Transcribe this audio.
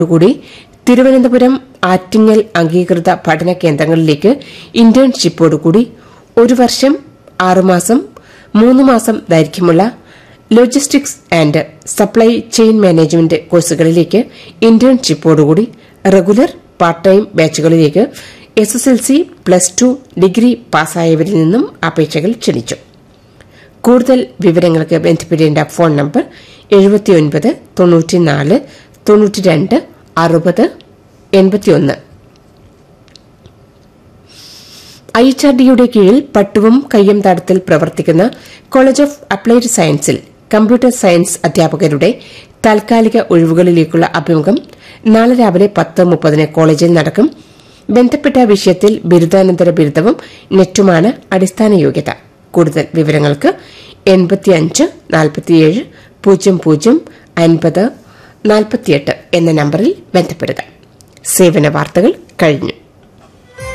കൂടി തിരുവനന്തപുരം ആറ്റിങ്ങൽ അംഗീകൃത പഠന കേന്ദ്രങ്ങളിലേക്ക് ഇന്റേൺഷിപ്പോടുകൂടി ഒരു വർഷം ആറുമാസം മൂന്ന് മാസം ദൈർഘ്യമുള്ള logistics and supply chain management കോഴ്സുകളിലേക്ക് ഇന്റേൺഷിപ്പോടുകൂടി റെഗുലർ പാർട്ട് ടൈം ബാച്ചുകളിലേക്ക് S S L C plus two degree പാസ്സായവരിൽ നിന്നും അപേക്ഷകൾ ക്ഷണിച്ചു കൂടുതൽ വിവരങ്ങൾക്ക് ബന്ധപ്പെടേണ്ട ഫോൺ നമ്പർ എഴുപത്തിയൊൻപത് തൊണ്ണൂറ്റിനാല് തൊണ്ണൂറ്റിരണ്ട് അറുപത് എൺപത്തിയൊന്ന് ഐ എച്ച് ആർ ഡിയുടെ കീഴിൽ പട്ടുവം കയ്യംതാടത്തിൽ പ്രവർത്തിക്കുന്ന കോളേജ് ഓഫ് അപ്ലൈഡ് സയൻസിൽ കമ്പ്യൂട്ടർ സയൻസ് അധ്യാപകരുടെ താൽക്കാലിക ഒഴിവുകളിലേക്കുള്ള അഭിമുഖം നാളെ രാവിലെ പത്ത് മുപ്പതിന് കോളേജിൽ നടക്കും ബന്ധപ്പെട്ട വിഷയത്തിൽ ബിരുദാനന്തര ബിരുദവും നെറ്റുമാണ് അടിസ്ഥാന യോഗ്യത കൂടുതൽ വിവരങ്ങൾക്ക് എൺപത്തിയഞ്ച് നാൽപ്പത്തിയേഴ് പൂജ്യം പൂജ്യം അൻപത് നാൽപ്പത്തിയെട്ട് എന്ന നമ്പറിൽ ബന്ധപ്പെടുക സേവന വാർത്തകൾ കഴിഞ്ഞു